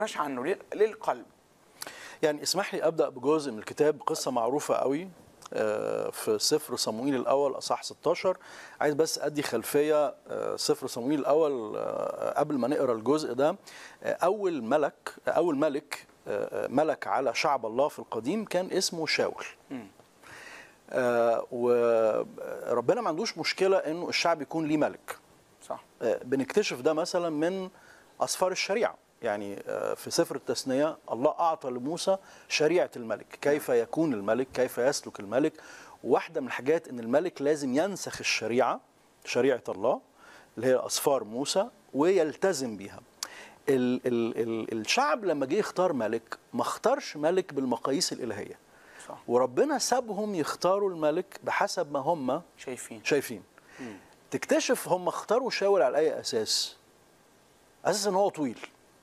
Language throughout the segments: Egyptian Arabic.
مش عنه ليه- للقلب يعني اسمح لي ابدا بجزء من الكتاب قصه معروفه قوي آه، في سفر صموئيل الاول اصح 16 عايز بس ادي خلفيه آه، سفر صموئيل الاول آه، قبل ما نقرا الجزء ده آه، اول ملك اول ملك آه، ملك على شعب الله في القديم كان اسمه شاول آه، وربنا ما عندوش مشكله انه الشعب يكون ليه ملك صح آه، بنكتشف ده مثلا من اسفار الشريعه يعني آه، في سفر التثنيه الله اعطى لموسى شريعه الملك كيف يكون الملك كيف يسلك الملك واحده من الحاجات ان الملك لازم ينسخ الشريعه شريعه الله اللي هي اسفار موسى ويلتزم بيها ال ال ال الشعب لما جه يختار ملك ما اختارش ملك بالمقاييس الالهيه صح وربنا سابهم يختاروا الملك بحسب ما هم شايفين شايفين تكتشف هم اختاروا شاول على اي اساس اساس ان هو طويل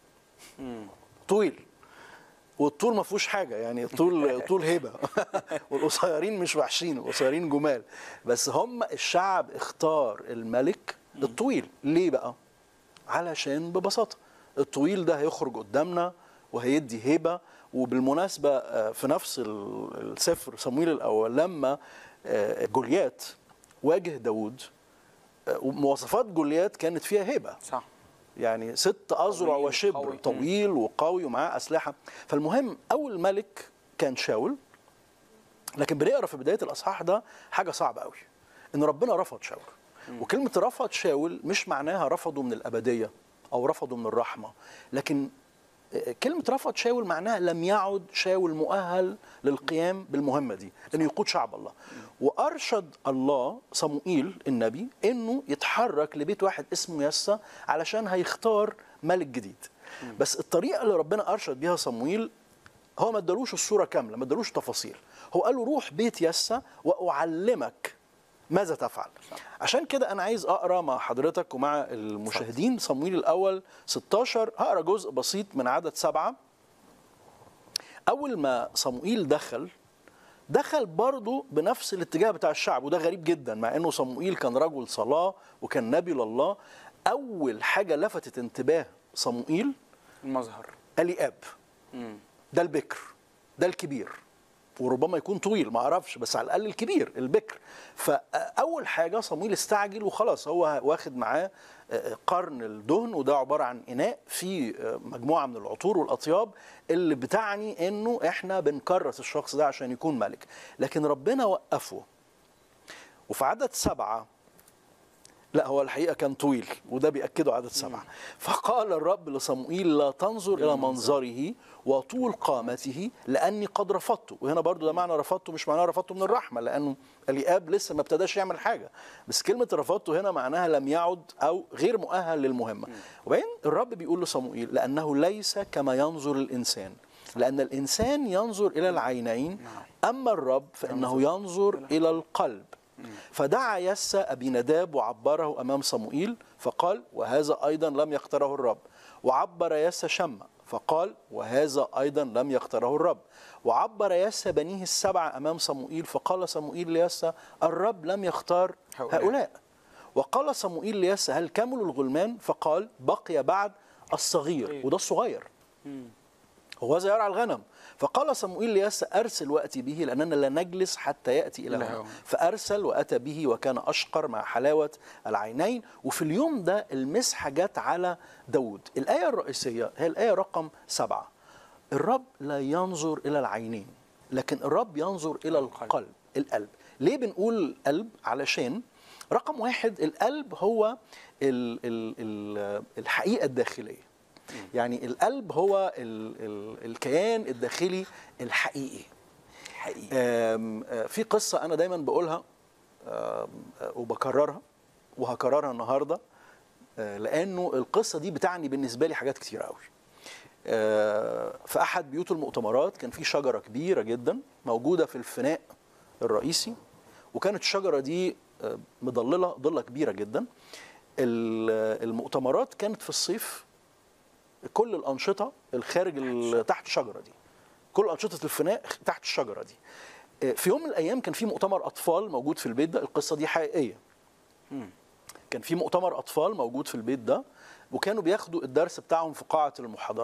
طويل والطول ما فيهوش حاجه يعني الطول طول هبه والقصيرين مش وحشين القصيرين جمال بس هم الشعب اختار الملك الطويل ليه بقى علشان ببساطه الطويل ده هيخرج قدامنا وهيدي هيبه وبالمناسبه آه، في نفس ال- السفر صمويل الاول لما آه، جوليات واجه داوود آه، ومواصفات جوليات كانت فيها هيبه صح يعني ست أذرع طويل وشبر وقوي. طويل وقوي ومعاه أسلحة فالمهم أول ملك كان شاول لكن بنقرا في بداية الأصحاح ده حاجة صعبة قوي إن ربنا رفض شاول وكلمة رفض شاول مش معناها رفضه من الأبدية أو رفضه من الرحمة لكن كلمة رفض شاول معناها لم يعد شاول مؤهل للقيام بالمهمة دي انه يقود شعب الله وارشد الله صموئيل النبي انه يتحرك لبيت واحد اسمه يسا علشان هيختار ملك جديد بس الطريقة اللي ربنا ارشد بيها صموئيل هو ما ادالوش الصورة كاملة ما ادالوش تفاصيل هو قال له روح بيت يسا واعلمك ماذا تفعل عشان كده انا عايز اقرا مع حضرتك ومع المشاهدين صمويل الاول 16 هقرا جزء بسيط من عدد سبعة اول ما صموئيل دخل دخل برضه بنفس الاتجاه بتاع الشعب وده غريب جدا مع انه صموئيل كان رجل صلاه وكان نبي لله اول حاجه لفتت انتباه صموئيل المظهر الياب ده البكر ده الكبير وربما يكون طويل ما اعرفش بس على الاقل الكبير البكر فاول حاجه صمويل استعجل وخلاص هو واخد معاه قرن الدهن وده عباره عن اناء فيه مجموعه من العطور والاطياب اللي بتعني انه احنا بنكرس الشخص ده عشان يكون ملك لكن ربنا وقفه وفي عدد سبعه لا هو الحقيقه كان طويل وده بياكده عدد سبعه فقال الرب لصموئيل لا تنظر الى منظره وطول قامته لاني قد رفضته وهنا برضو ده معنى رفضته مش معناه رفضته من الرحمه لانه الياب لسه ما ابتداش يعمل حاجه بس كلمه رفضته هنا معناها لم يعد او غير مؤهل للمهمه وبعدين الرب بيقول لصموئيل لانه ليس كما ينظر الانسان لان الانسان ينظر الى العينين اما الرب فانه ينظر الى القلب فدعا يسى أبي نداب وعبره أمام صموئيل فقال وهذا أيضا لم يختاره الرب وعبر يسى شمع فقال وهذا أيضا لم يختاره الرب وعبر يسى بنيه السبعة أمام صموئيل فقال صموئيل ليسى الرب لم يختار هؤلاء. هؤلاء وقال صموئيل ليسى هل كملوا الغلمان فقال بقي بعد الصغير وده الصغير هو ذا يرعى الغنم فقال صموئيل ليسى ارسل واتي به لاننا لا نجلس حتى ياتي الى لا هنا هو. فارسل واتى به وكان اشقر مع حلاوه العينين وفي اليوم ده المسحه جت على داود الايه الرئيسيه هي الايه رقم سبعه الرب لا ينظر الى العينين لكن الرب ينظر الى القلب القلب ليه بنقول القلب علشان رقم واحد القلب هو ال ال ال الحقيقه الداخليه يعني القلب هو ال ال الكيان الداخلي الحقيقي حقيقي آم، آه، في قصة أنا دايما بقولها آم، آه، وبكررها وهكررها النهاردة آه، لأنه القصة دي بتعني بالنسبة لي حاجات كتير قوي آه، في أحد بيوت المؤتمرات كان في شجرة كبيرة جدا موجودة في الفناء الرئيسي وكانت الشجرة دي آه، مضللة ضلة كبيرة جدا ال- المؤتمرات كانت في الصيف كل الأنشطة الخارج ال- تحت الشجرة دي كل أنشطة الفناء تحت الشجرة دي آه، في يوم من الأيام كان في مؤتمر أطفال موجود في البيت ده القصة دي حقيقية كان في مؤتمر أطفال موجود في البيت ده وكانوا بياخدوا الدرس بتاعهم في قاعة المحاضرات